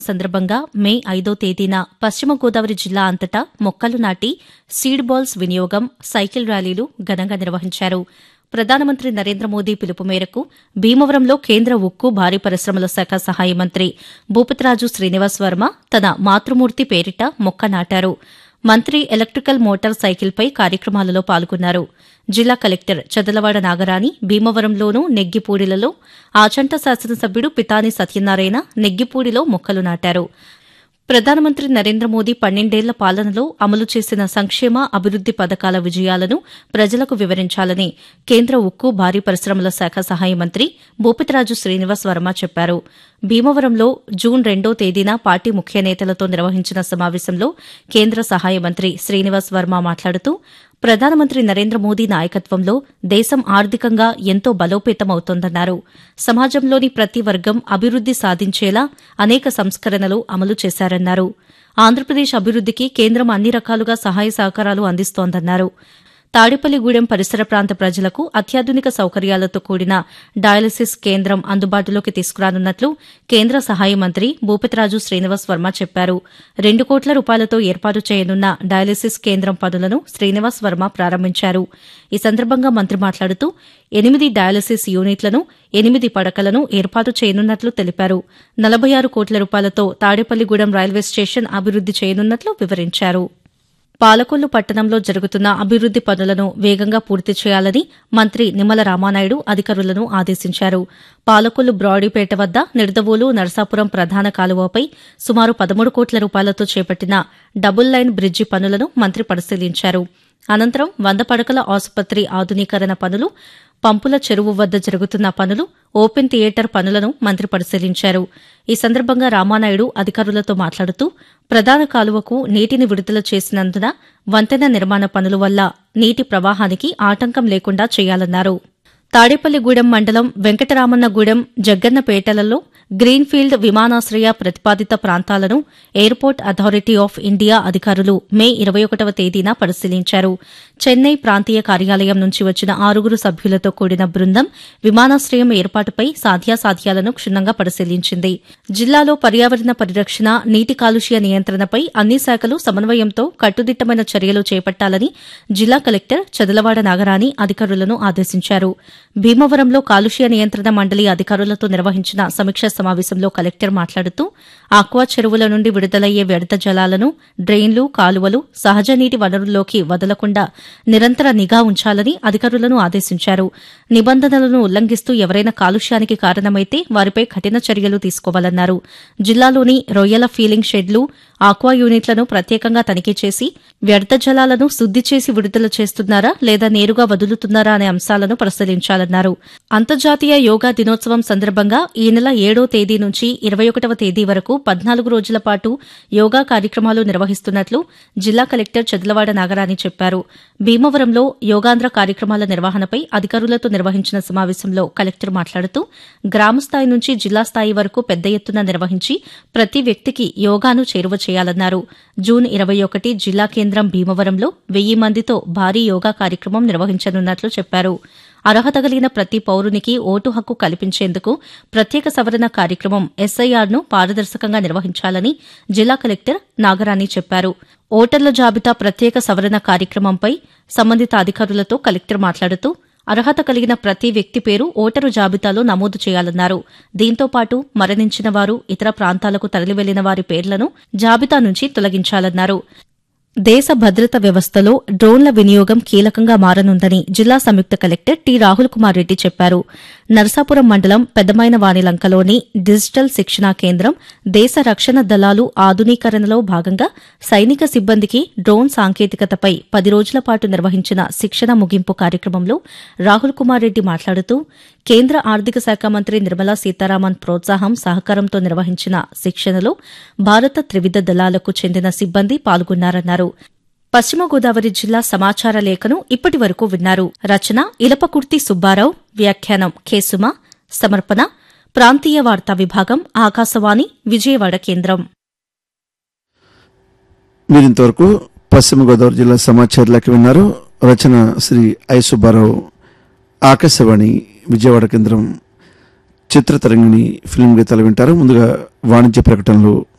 సందర్భంగా మే ఐదో తేదీన పశ్చిమ గోదావరి జిల్లా అంతటా మొక్కలు నాటి సీడ్ బాల్స్ వినియోగం సైకిల్ ర్యాలీలు ఘనంగా నిర్వహించారు ప్రధానమంత్రి నరేంద్ర మోదీ పిలుపు మేరకు భీమవరంలో కేంద్ర ఉక్కు భారీ పరిశ్రమల శాఖ సహాయ మంత్రి భూపతిరాజు శ్రీనివాస్ వర్మ తన మాతృమూర్తి పేరిట మొక్క నాటారు మంత్రి ఎలక్టికల్ మోటార్ సైకిల్పై కార్యక్రమాలలో పాల్గొన్నారు జిల్లా కలెక్టర్ చదలవాడ నాగరాణి భీమవరంలోనూ నెగ్గిపూడిలలో ఆచంట శాసనసభ్యుడు పితాని సత్యనారాయణ నెగ్గిపూడిలో మొక్కలు నాటారు ప్రధానమంత్రి నరేంద్ర మోదీ పన్నెండేళ్ల పాలనలో అమలు చేసిన సంక్షేమ అభివృద్ది పథకాల విజయాలను ప్రజలకు వివరించాలని కేంద్ర ఉక్కు భారీ పరిశ్రమల శాఖ సహాయ మంత్రి భూపతిరాజు శ్రీనివాస్ వర్మ చెప్పారు భీమవరంలో జూన్ రెండో తేదీన పార్టీ ముఖ్య నేతలతో నిర్వహించిన సమావేశంలో కేంద్ర సహాయ మంత్రి శ్రీనివాస్ వర్మ మాట్లాడుతూ ప్రధానమంత్రి నరేంద్ర మోదీ నాయకత్వంలో దేశం ఆర్థికంగా ఎంతో బలోపేతమవుతోందన్నారు సమాజంలోని ప్రతి వర్గం అభివృద్ది సాధించేలా అనేక సంస్కరణలు అమలు చేశారన్నారు ఆంధ్రప్రదేశ్ అభివృద్దికి కేంద్రం అన్ని రకాలుగా సహాయ సహకారాలు అందిస్తోందన్నారు తాడేపల్లిగూడెం పరిసర ప్రాంత ప్రజలకు అత్యాధునిక సౌకర్యాలతో కూడిన డయాలసిస్ కేంద్రం అందుబాటులోకి తీసుకురానున్నట్లు కేంద్ర సహాయ మంత్రి భూపతిరాజు శ్రీనివాస్ వర్మ చెప్పారు రెండు కోట్ల రూపాయలతో ఏర్పాటు చేయనున్న డయాలసిస్ కేంద్రం పనులను శ్రీనివాస్ వర్మ ప్రారంభించారు ఈ సందర్భంగా మంత్రి మాట్లాడుతూ ఎనిమిది డయాలసిస్ యూనిట్లను ఎనిమిది పడకలను ఏర్పాటు చేయనున్నట్లు తెలిపారు నలభై ఆరు కోట్ల రూపాయలతో తాడేపల్లిగూడెం రైల్వే స్టేషన్ అభివృద్ది చేయనున్నట్లు వివరించారు పాలకొల్లు పట్టణంలో జరుగుతున్న అభివృద్ది పనులను వేగంగా పూర్తి చేయాలని మంత్రి నిమ్మల రామానాయుడు అధికారులను ఆదేశించారు పాలకొల్లు బ్రాడీపేట వద్ద నిడదవోలు నరసాపురం ప్రధాన కాలువపై సుమారు పదమూడు కోట్ల రూపాయలతో చేపట్టిన డబుల్ లైన్ బ్రిడ్జి పనులను మంత్రి పరిశీలించారు అనంతరం వంద పడకల ఆసుపత్రి ఆధునీకరణ పనులు పంపుల చెరువు వద్ద జరుగుతున్న పనులు ఓపెన్ థియేటర్ పనులను మంత్రి పరిశీలించారు ఈ సందర్భంగా రామానాయుడు అధికారులతో మాట్లాడుతూ ప్రధాన కాలువకు నీటిని విడుదల చేసినందున వంతెన నిర్మాణ పనుల వల్ల నీటి ప్రవాహానికి ఆటంకం లేకుండా చేయాలన్నారు తాడేపల్లిగూడెం మండలం వెంకటరామన్నగూడెం జగ్గన్నపేటలలో గ్రీన్ఫీల్డ్ విమానాశ్రయ ప్రతిపాదిత ప్రాంతాలను ఎయిర్పోర్ట్ అథారిటీ ఆఫ్ ఇండియా అధికారులు మే ఇరవై ఒకటవ తేదీన పరిశీలించారు చెన్నై ప్రాంతీయ కార్యాలయం నుంచి వచ్చిన ఆరుగురు సభ్యులతో కూడిన బృందం విమానాశ్రయం ఏర్పాటుపై సాధ్యాసాధ్యాలను క్షుణ్ణంగా పరిశీలించింది జిల్లాలో పర్యావరణ పరిరక్షణ నీటి కాలుష్య నియంత్రణపై అన్ని శాఖలు సమన్వయంతో కట్టుదిట్టమైన చర్యలు చేపట్టాలని జిల్లా కలెక్టర్ చదలవాడ నాగరాణి అధికారులను ఆదేశించారు భీమవరంలో కాలుష్య నియంత్రణ మండలి అధికారులతో నిర్వహించిన సమీక్షా సమావేశంలో కలెక్టర్ మాట్లాడుతూ ఆక్వా చెరువుల నుండి విడుదలయ్యే వ్యర్థ జలాలను డ్రెయిన్లు కాలువలు సహజ నీటి వనరుల్లోకి వదలకుండా నిరంతర నిఘా ఉంచాలని అధికారులను ఆదేశించారు నిబంధనలను ఉల్లంఘిస్తూ ఎవరైనా కాలుష్యానికి కారణమైతే వారిపై కఠిన చర్యలు తీసుకోవాలన్నారు జిల్లాలోని రొయ్యల ఫీలింగ్ షెడ్లు ఆక్వా యూనిట్లను ప్రత్యేకంగా తనిఖీ చేసి వ్యర్థ జలాలను శుద్ది చేసి విడుదల చేస్తున్నారా లేదా నేరుగా వదులుతున్నారా అనే అంశాలను పరిశీలించాలన్నారు అంతర్జాతీయ యోగా దినోత్సవం సందర్భంగా ఈ నెల ఏడో తేదీ నుంచి ఇరవై ఒకటవ తేదీ వరకు పద్నాలుగు రోజుల పాటు యోగా కార్యక్రమాలు నిర్వహిస్తున్నట్లు జిల్లా కలెక్టర్ చదలవాడ నాగరాణి చెప్పారు భీమవరంలో యోగాంధ్ర కార్యక్రమాల నిర్వహణపై అధికారులతో నిర్వహించిన సమావేశంలో కలెక్టర్ మాట్లాడుతూ గ్రామస్థాయి నుంచి జిల్లా స్థాయి వరకు పెద్ద ఎత్తున నిర్వహించి ప్రతి వ్యక్తికి యోగాను చేరువ చేయాలన్నారు జూన్ ఇరవై ఒకటి జిల్లా కేంద్రం భీమవరంలో వెయ్యి మందితో భారీ యోగా కార్యక్రమం నిర్వహించనున్నట్లు చెప్పారు అర్హత కలిగిన ప్రతి పౌరునికి ఓటు హక్కు కల్పించేందుకు ప్రత్యేక సవరణ కార్యక్రమం ఎస్ఐఆర్ను పారదర్శకంగా నిర్వహించాలని జిల్లా కలెక్టర్ నాగరాణి చెప్పారు ఓటర్ల జాబితా ప్రత్యేక సవరణ కార్యక్రమంపై సంబంధిత అధికారులతో కలెక్టర్ మాట్లాడుతూ అర్హత కలిగిన ప్రతి వ్యక్తి పేరు ఓటరు జాబితాలో నమోదు చేయాలన్నారు దీంతో పాటు మరణించిన వారు ఇతర ప్రాంతాలకు తరలి వెళ్లిన వారి పేర్లను జాబితా నుంచి తొలగించాలన్నారు దేశ భద్రత వ్యవస్థలో డ్రోన్ల వినియోగం కీలకంగా మారనుందని జిల్లా సంయుక్త కలెక్టర్ టి రాహుల్ కుమార్ రెడ్డి చెప్పారు నరసాపురం మండలం పెద్దమైన వాణిలంకలోని డిజిటల్ శిక్షణా కేంద్రం దేశ రక్షణ దళాలు ఆధునీకరణలో భాగంగా సైనిక సిబ్బందికి డ్రోన్ సాంకేతికతపై పది రోజుల పాటు నిర్వహించిన శిక్షణ ముగింపు కార్యక్రమంలో రాహుల్ కుమార్ రెడ్డి మాట్లాడుతూ కేంద్ర ఆర్థిక శాఖ మంత్రి నిర్మలా సీతారామన్ ప్రోత్సాహం సహకారంతో నిర్వహించిన శిక్షణలో భారత త్రివిధ దళాలకు చెందిన సిబ్బంది పాల్గొన్నారన్నారు పశ్చిమ గోదావరి జిల్లా సమాచార లేఖను ఇప్పటి వరకు విన్నారు రచన ఇలపకుర్తి సుబ్బారావు వ్యాఖ్యానం కేసుమ సమర్పణ ప్రాంతీయ వార్తా విభాగం ఆకాశవాణి విజయవాడ కేంద్రం మీరింతవరకు పశ్చిమ గోదావరి జిల్లా సమాచారాలకి విన్నారు రచన శ్రీ ఐ సుబ్బారావు ఆకాశవాణి విజయవాడ కేంద్రం చిత్రతరంగిణి ఫిల్మ్ గీతాలు వింటారు ముందుగా వాణిజ్య ప్రకటనలు